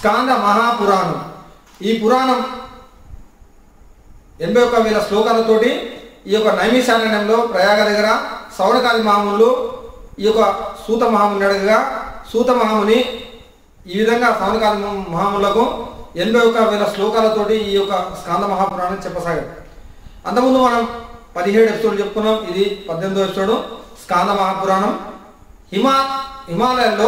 స్కాంద మహాపురాణం ఈ పురాణం ఎనభై ఒక్క వేల శ్లోకాలతోటి ఈ యొక్క నైమిషారణ్యంలో ప్రయాగ దగ్గర సౌరకాది మహాములు ఈ యొక్క సూత మహాముని అడగగా సూత మహాముని ఈ విధంగా సౌరకాది మహాములకు ఎనభై ఒక్క వేల శ్లోకాలతోటి ఈ యొక్క స్కాంద మహాపురాణం చెప్పసాగాడు అంతకుముందు మనం పదిహేడు ఎపిసోడ్ చెప్పుకున్నాం ఇది పద్దెనిమిదో ఎపిసోడ్ స్కాంద మహాపురాణం హిమా హిమాలయాల్లో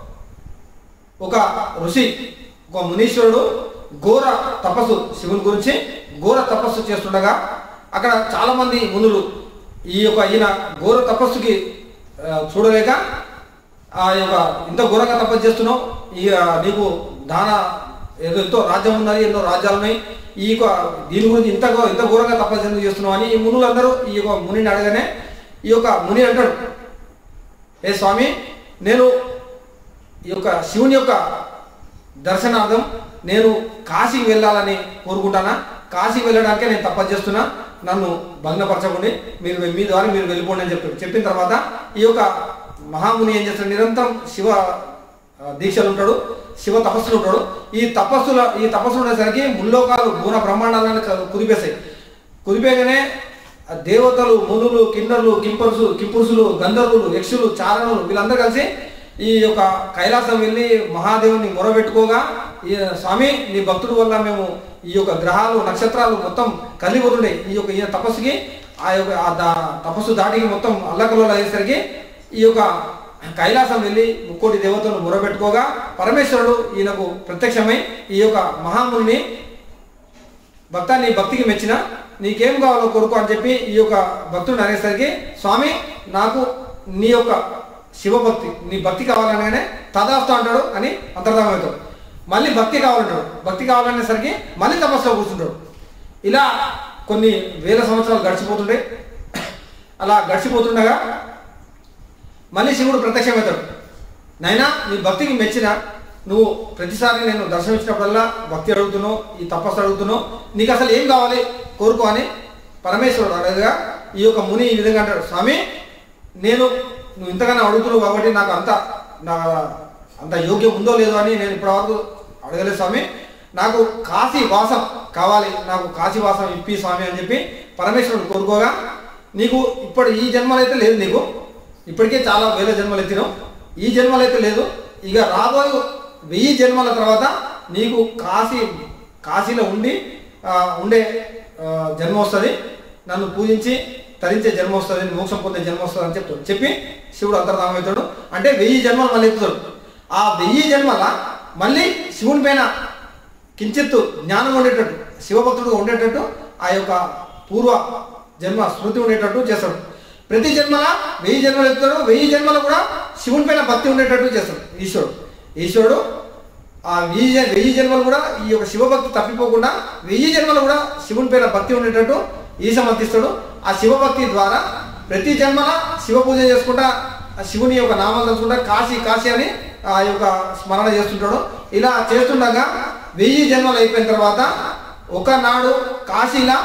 ఒక ఋషి ఒక మునీశ్వరుడు ఘోర తపస్సు శివుని గురించి ఘోర తపస్సు చేస్తుండగా అక్కడ చాలా మంది మునులు ఈ యొక్క ఈయన ఘోర తపస్సుకి ఆ, చూడలేక ఆ యొక్క ఇంత ఘోరంగా తపస్సు చేస్తున్నావు ఈ ఆ, నీకు దాన ఏదో ఎంతో రాజ్యం ఉన్నది ఎన్నో రాజ్యాలు ఉన్నాయి ఈ యొక్క దీని గురించి ఇంత ఘో- ఇంత ఘోరంగా తపస్సు ఎందుకు చేస్తున్నావు అని ఈ మునులందరూ ఈ యొక్క మునిని అడగనే ఈ యొక్క ముని అంటాడు ఏ స్వామి నేను ఈ యొక్క శివుని యొక్క దర్శనార్థం నేను కాశీకి వెళ్ళాలని కోరుకుంటానా కాశీకి వెళ్ళడానికే నేను తపస్సు చేస్తున్నా నన్ను భగ్నపరచకండి మీరు మీ ద్వారా మీరు వెళ్ళిపోండి అని చెప్పాడు చెప్పిన తర్వాత ఈ యొక్క మహాముని ఏం చేస్తాడు నిరంతరం శివ ఆ, దీక్షలు ఉంటాడు శివ తపస్సులు ఉంటాడు ఈ తపస్సుల ఈ తపస్సులు ఉండేసరికి ముల్లోకాలు గుణ బ్రహ్మాండాలను క- కుదిపేశాయి కుదిపేయగానే ఆ దేవతలు మునులు కిన్నరులు కింపరుసు కింపురుషులు గంధర్వులు యక్షులు చారణులు వీళ్ళందరూ కలిసి ఈ యొక్క కైలాసం వెళ్ళి మహాదేవుని మొరబెట్టుకోగా ఈ స్వామి నీ భక్తుడి వల్ల మేము ఈ యొక్క గ్రహాలు నక్షత్రాలు మొత్తం కలిగిపోతుండే ఈ యొక్క ఈయన తపస్సుకి ఆ యొక్క ఆ దా- తపస్సు దాటికి మొత్తం అల్లకల్లో అయ్యేసరికి ఈ యొక్క కైలాసం వెళ్ళి ముక్కోటి దేవతలు మొరబెట్టుకోగా పరమేశ్వరుడు ఈయనకు ప్రత్యక్షమై ఈ యొక్క మహాముని భక్త నీ భక్తికి మెచ్చిన నీకేం కావాలో కొరుకు అని చెప్పి ఈ యొక్క భక్తుడు అనేసరికి స్వామి నాకు నీ యొక్క శివభక్తి నీ భక్తి కావాలనగానే తదాస్తు అంటాడు అని అంతర్ధానం అవుతాడు మళ్ళీ భక్తి కావాలంటాడు భక్తి కావాలనేసరికి మళ్ళీ తపస్సులో కూర్చుంటాడు ఇలా కొన్ని వేల సంవత్సరాలు గడిచిపోతుండే అలా గడిచిపోతుండగా మళ్ళీ శివుడు ప్రత్యక్షమవుతాడు నైనా నీ భక్తికి మెచ్చిన నువ్వు ప్రతిసారి నేను దర్శనమిచ్చినప్పుడల్లా భక్తి అడుగుతున్నావు ఈ తపస్సు అడుగుతున్నావు నీకు అసలు ఏం కావాలి కోరుకో అని పరమేశ్వరుడు అడగగా ఈ యొక్క ముని ఈ విధంగా అంటాడు స్వామి నేను నువ్వు ఇంతగానో అడుగుతున్నావు కాబట్టి నాకు అంత నా అంత యోగ్యం ఉందో లేదో అని నేను ఇప్పటివరకు అడగలేదు స్వామి నాకు కాశీ వాసం కావాలి నాకు కాశీ వాసం ఇప్పి స్వామి అని చెప్పి పరమేశ్వరుడు కోరుకోగా నీకు ఇప్పుడు ఈ జన్మలో అయితే లేదు నీకు ఇప్పటికే చాలా వేల జన్మలు ఎత్తినావు ఈ జన్మలు అయితే లేదు ఇక రాబోయే వెయ్యి జన్మల తర్వాత నీకు కాశీ కాశీలో ఉండి ఆ, ఉండే ఆ, జన్మ వస్తుంది నన్ను పూజించి తరించే జన్మ వస్తుంది మోక్షం పొందే జన్మ వస్తుంది అని చెప్తాడు చెప్పి శివుడు అంతర్ధామవుతాడు అంటే వెయ్యి జన్మలు మళ్ళీ ఎత్తుతాడు ఆ వెయ్యి జన్మల మళ్ళీ శివుని పైన కించిత్తు జ్ఞానం ఉండేటట్టు శివభక్తుడుగా ఉండేటట్టు ఆ యొక్క పూర్వ జన్మ స్మృతి ఉండేటట్టు చేస్తాడు ప్రతి జన్మల వెయ్యి జన్మలు ఎత్తాడు వెయ్యి జన్మలు కూడా శివుని పైన భక్తి ఉండేటట్టు చేస్తాడు ఈశ్వరుడు ఈశ్వరుడు ఆ వెయ్యి జ- వెయ్యి జన్మలు కూడా ఈ యొక్క శివభక్తి తప్పిపోకుండా వెయ్యి జన్మలు కూడా శివుని పైన భక్తి ఉండేటట్టు ఈశమర్తిస్తాడు ఆ శివభక్తి ద్వారా ప్రతి జన్మల శివ పూజ చేసుకుంటా ఆ శివుని యొక్క నామాలు తెలుసుకుంటా కాశీ కాశీ అని ఆ యొక్క స్మరణ చేస్తుంటాడు ఇలా చేస్తుండగా వెయ్యి జన్మలు అయిపోయిన తర్వాత ఒకనాడు కాశీలా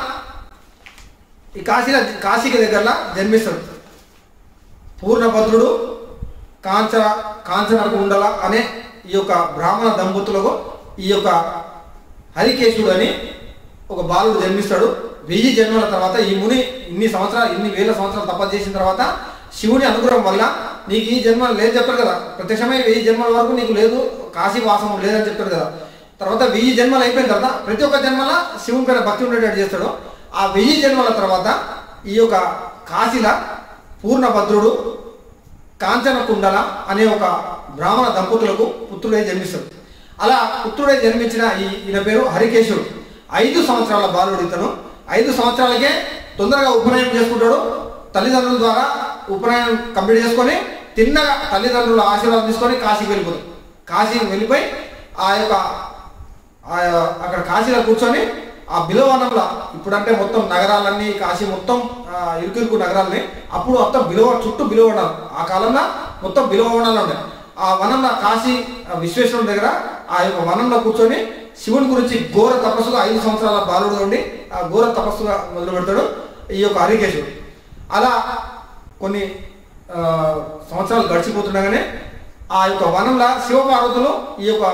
ఈ కాశీల కాశీకి దగ్గరలో జన్మిస్తాడు పూర్ణభద్రుడు కాంచ కాంచనకు ఉండల అనే ఈ యొక్క బ్రాహ్మణ దంపతులకు ఈ యొక్క హరికేశుడు అని ఒక బాలుడు జన్మిస్తాడు వెయ్యి జన్మల తర్వాత ఈ ముని ఇన్ని సంవత్సరాలు ఇన్ని వేల సంవత్సరాలు తపస్సు చేసిన తర్వాత శివుని అనుగ్రహం వల్ల నీకు ఈ జన్మ లేదు చెప్తాడు కదా ప్రత్యక్షమై వెయ్యి జన్మల వరకు నీకు లేదు కాశీ వాసం లేదని చెప్తాడు కదా తర్వాత వెయ్యి జన్మలు అయిపోయిన తర్వాత ప్రతి ఒక్క జన్మల శివుని పైన భక్తి ఉండేటట్టు చేస్తాడు ఆ వెయ్యి జన్మల తర్వాత ఈ యొక్క కాశీల పూర్ణభద్రుడు కాంచన కుండల అనే ఒక బ్రాహ్మణ దంపతులకు పుత్రుడే జన్మిస్తాడు అలా పుత్రుడే జన్మించిన ఈ ఈయన పేరు హరికేశుడు ఐదు సంవత్సరాల బాలుడు ఇతను ఐదు సంవత్సరాలకే తొందరగా ఉపనయనం చేసుకుంటాడు తల్లిదండ్రుల ద్వారా ఉపనయనం కంప్లీట్ చేసుకొని తిన్నగా తల్లిదండ్రుల ఆశీర్వాదం తీసుకొని కాశీకి వెళ్ళిపోతాడు కాశీకి వెళ్ళిపోయి ఆ యొక్క ఆ అక్కడ కాశీలో కూర్చొని ఆ బిలవనంలో ఇప్పుడంటే మొత్తం నగరాలన్నీ కాశీ మొత్తం ఆ, ఇరుకిరుకు నగరాలని అప్పుడు మొత్తం బిలవ చుట్టూ బిలవనాలు ఆ కాలంలో మొత్తం బిలవనాలు ఉండే ఆ వనంలో కాశీ ఆ, విశ్వేశ్వరుని దగ్గర ఆ యొక్క వనంలో కూర్చొని శివుని గురించి ఘోర తపస్సుగా ఐదు సంవత్సరాల బాలుడుగా ఉండి ఆ ఘోర తపస్సుగా మొదలు పెడతాడు ఈ యొక్క హరికేశుడు అలా కొన్ని ఆ, సంవత్సరాలు గడిచిపోతుండగానే ఆ యొక్క వనంలో శివపార్వతులు ఈ యొక్క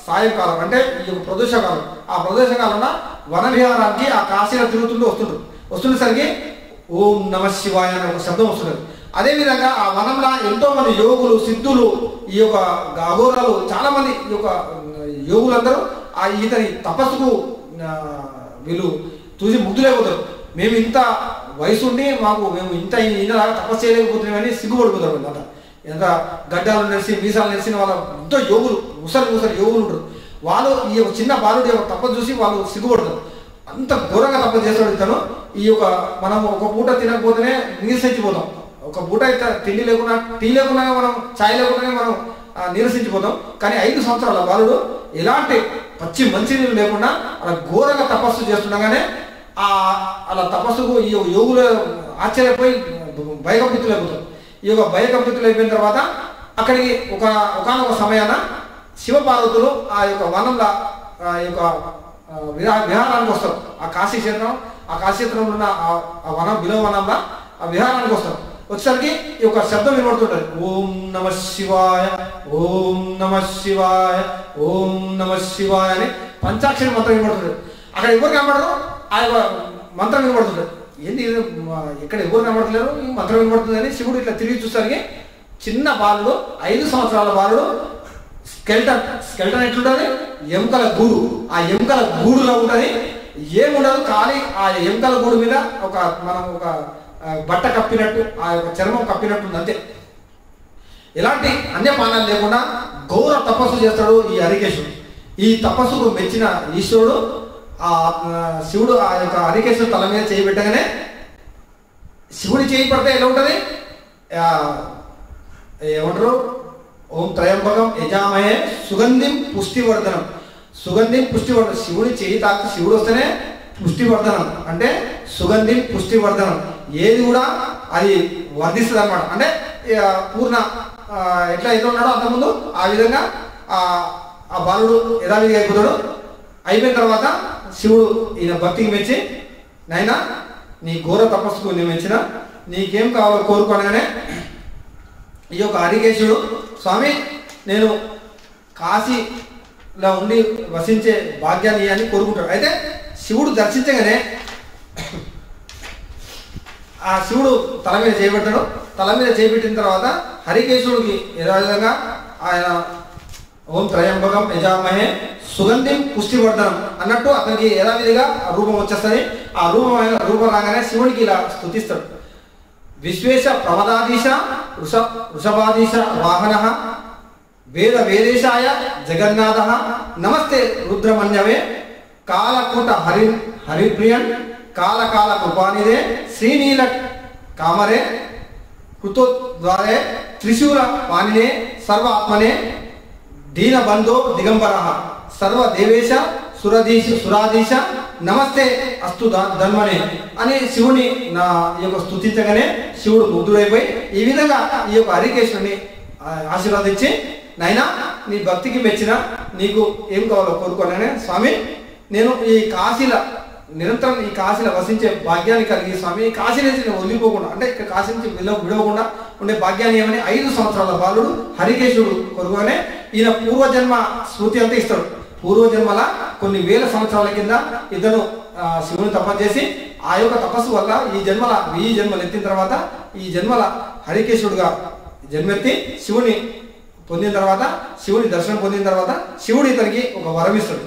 సాయంకాలం అంటే ఈ యొక్క ప్రదోషకాలం ఆ ప్రదోషకాలంలో వన విహారానికి ఆ కాశీలో తిరుగుతుంటూ వస్తుంటారు వస్తుండేసరికి ఓం నమ శివాయ అనే ఒక శబ్దం వస్తున్నది అదేవిధంగా ఆ వనంలో ఎంతో మంది యోగులు సిద్ధులు ఈ యొక్క అఘోరాలు చాలా మంది ఈ యొక్క యోగులందరూ ఆ ఈతని తపస్సుకు ఆ, వీళ్ళు చూసి ముగ్ధులైపోతారు మేము ఇంత వయసు ఉండి మాకు మేము ఇంత ఈయనలాగా తపస్సు చేయలేకపోతున్నామని సిగ్గుపడిపోతారు వీళ్ళంతా ఎంత గడ్డాలు నెరిసి మీసాలు నెరిసిన వాళ్ళ ఎంతో యోగులు ముసలి ముసలి యోగులు ఉంటారు వాళ్ళు ఈ యొక్క చిన్న బాలుడి యొక్క తపస్సు చూసి వాళ్ళు సిగ్గుపడతారు అంత ఘోరంగా తపస్సు చేస్తాడు ఇతను ఈ యొక్క మనం ఒక పూట తినకపోతేనే నీరసించిపోతాం ఒక పూట అయితే తిండి లేకుండా టీ లేకుండా మనం ఛాయ్ లేకుండానే మనం ఆ, నీరసించిపోతాం కానీ ఐదు సంవత్సరాల బాలుడు ఎలాంటి పచ్చి మంచినీళ్ళు లేకుండా అలా ఘోరంగా తపస్సు చేస్తుండగానే ఆ అలా తపస్సుకు ఈ యోగులు ఆశ్చర్యపోయి భయకంపితులైపోతారు ఈ యొక్క భయకంపితులు అయిపోయిన తర్వాత అక్కడికి ఒక ఒకనొక సమయాన శివపార్వతులు ఆ యొక్క వనంలో ఆ యొక్క ఆ, విహా విహారానికి వస్తారు ఆ కాశీ క్షేత్రం ఆ కాశీ క్షేత్రంలో ఉన్న ఆ- ఆ వనం బిలో వనంలో ఆ విహారానికి వస్తారు వచ్చేసరికి ఈ యొక్క శబ్దం వినబడుతుంటది ఓం నమ శివాయ ఓం నమ శివాయ ఓం నమ శివాయ అని పంచాక్షరి మంత్రం వినబడుతుంది అక్కడ ఎవరు కనబడరు ఆ యొక్క మంత్రం వినబడుతుంది ఏంది ఇది మా- ఇక్కడ ఎవరు కనబడలేరు ఈ మంత్రం వినబడుతుంది అని శివుడు ఇట్లా తిరిగి చూసరికి చిన్న బాలుడు ఐదు సంవత్సరాల బాలుడు స్కెల్టన్ స్కెల్టన్ ఎట్లుంటుంది ఎముకల గూడు ఆ ఎముకల గూడులో ఉంటుంది ఏముండదు ఖాళీ ఆ ఎముకల గూడు మీద ఒక మనం ఒక ఆ, బట్ట కప్పినట్టు ఆ యొక్క చర్మం కప్పినట్టు ఉంది అంతే ఎలాంటి అన్యపానాలు లేకుండా గౌర తపస్సు చేస్తాడు ఈ హరికేశుడు ఈ తపస్సుకు మెచ్చిన ఈశ్వరుడు ఆ ఆ, శివుడు ఆ యొక్క హరికేశుడు తల మీద చేయి పెట్టగానే శివుడి చేయి పడితే ఎలా ఉంటుంది ఆ, ఏమంటారు ఓం త్రయంబకం యజామయే సుగంధిం పుష్టివర్ధనం సుగంధిం పుష్టివర్ధనం శివుడి చేయి తాకి శివుడు వస్తేనే పుష్టివర్ధనం అంటే సుగంధిం పుష్టివర్ధనం ఏది కూడా అది వర్ధిస్తుంది అనమాట అంటే ఇక పూర్ణ ఆ, ఎట్లా ఎట్లా ఉన్నాడో అంతకుముందు ఆ విధంగా ఆ ఆ బాలుడు యథావిధిగా అయిపోతాడు అయిపోయిన తర్వాత శివుడు ఈయన భక్తికి మెచ్చి నాయనా నీ ఘోర తపస్సుకు నేను మెచ్చిన నీకేం కావాలో కోరుకోనగానే ఈ యొక్క హరికేశుడు స్వామి నేను కాశీలో ఉండి వసించే భాగ్యాన్ని అని కోరుకుంటాడు అయితే శివుడు దర్శించగానే ఆ శివుడు తల మీద చేపెట్టాడు తల మీద చేపెట్టిన తర్వాత హరికేశుడికి యథావిధంగా ఆయన ఓం త్రయంబకం యజామహే సుగంధిం పుష్టివర్ధనం అన్నట్టు అతనికి యథావిధిగా ఆ రూపం వచ్చేస్తుంది ఆ రూపమైన రూపం రాగానే శివుడికి ఇలా స్తుతిస్తాడు విశ్వేశ ప్రమదాధీశ వృష వృషభాధీశ వాహన వేద వేదేశాయ జగన్నాథ నమస్తే రుద్రమన్యవే కాలకూట హరి హరిప్రియన్ కాలకాల కృపానిదే శ్రీనీల కామరే కృతోద్వారే త్రిశూల పానినే సర్వ ఆత్మనే దీనబంధో దిగంబర సర్వ దేవేశ సురదీశ సురాధీశ నమస్తే అస్తు ధ- ధన్మనే అని శివుని నా ఈ యొక్క స్థుతించగానే శివుడు ముగ్ధుడైపోయి ఈ విధంగా ఈ యొక్క హరికేశుని ఆ, ఆశీర్వదించి నాయనా నీ భక్తికి మెచ్చిన నీకు ఏం కావాలో కోరుకోనగానే స్వామి నేను ఈ కాశీల నిరంతరం ఈ కాశీలో వసించే భాగ్యాన్ని కలిగి స్వామి ఈ కాశీ నుంచి నేను వదిలిపోకుండా అంటే ఇక్కడ కాశీ నుంచి విడ విడవకుండా ఉండే భాగ్యాన్ని ఏమని ఐదు సంవత్సరాల బాలుడు హరికేశుడు కొనుగోనే ఈయన పూర్వజన్మ స్మృతి అంతా ఇస్తాడు పూర్వజన్మల కొన్ని వేల సంవత్సరాల కింద ఇతను ఆ, శివుని తపస్సు చేసి ఆ యొక్క తపస్సు వల్ల ఈ జన్మల వెయ్యి జన్మలు ఎత్తిన తర్వాత ఈ జన్మల హరికేశుడుగా జన్మెత్తి శివుని పొందిన తర్వాత శివుని దర్శనం పొందిన తర్వాత శివుడు ఇతనికి ఒక వరం ఇస్తాడు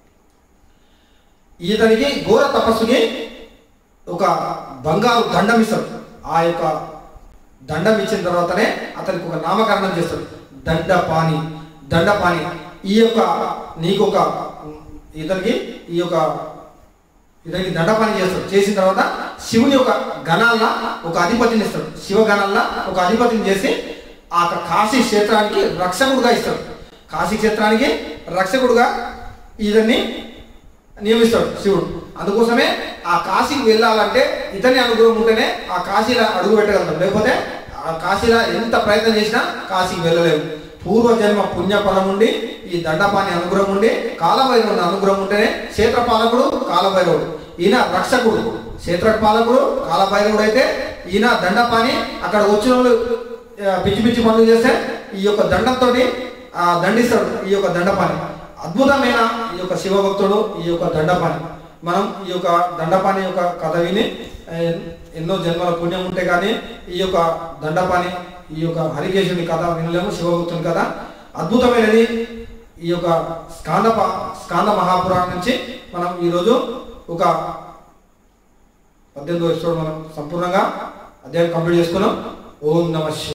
ఇతనికి ఘోర తపస్సుకి ఒక బంగారు దండం ఇస్తాడు ఆ యొక్క దండం ఇచ్చిన తర్వాతనే అతనికి ఒక నామకరణం చేస్తాడు దండపాణి దండపాణి ఈ యొక్క నీకు ఒక ఇతనికి ఈ యొక్క ఇతనికి దండపాణి చేస్తాడు చేసిన తర్వాత శివుని యొక్క గణాల ఒక అధిపతిని ఇస్తాడు శివ గణాల ఒక అధిపతిని చేసి ఆ యొక్క కాశీ క్షేత్రానికి రక్షకుడుగా ఇస్తాడు కాశీ క్షేత్రానికి రక్షకుడుగా ఇతన్ని నియమిస్తాడు శివుడు అందుకోసమే ఆ కాశీకి వెళ్ళాలంటే ఇతని అనుగ్రహం ఉంటేనే ఆ కాశీలో అడుగు పెట్టగలుగుతాం లేకపోతే ఆ కాశీలో ఎంత ప్రయత్నం చేసినా కాశీకి వెళ్ళలేము పూర్వజన్మ పుణ్యఫలం ఉండి ఈ దండపాని అనుగ్రహం ఉండి కాలభైరవుని అనుగ్రహం ఉంటేనే క్షేత్రపాలకుడు కాలభైరవుడు ఈయన రక్షకుడు క్షేత్రపాలకుడు కాలభైరవుడు అయితే ఈయన దండపాని అక్కడ వచ్చిన వాళ్ళు ఆ, పిచ్చి పిచ్చి పనులు చేస్తే ఈ యొక్క దండంతో దండిస్తాడు ఈ యొక్క దండపాని అద్భుతమైన ఈ యొక్క శివభక్తుడు ఈ యొక్క దండపాణి మనం ఈ యొక్క దండపాణి యొక్క కథ విని ఆ, ఎన్నో జన్మల పుణ్యం ఉంటే కానీ ఈ యొక్క దండపాణి ఈ యొక్క హరికేశుని కథ వినలేము శివభక్తుని కథ అద్భుతమైనది ఈ యొక్క స్కాంద ప- స్కాంద మహాపురాణం నుంచి మనం ఈరోజు ఒక పద్దెనిమిదో ఎపిసోడ్ మనం సంపూర్ణంగా అధ్యాయం కంప్లీట్ చేసుకున్నాం ఓం నమ శివాయ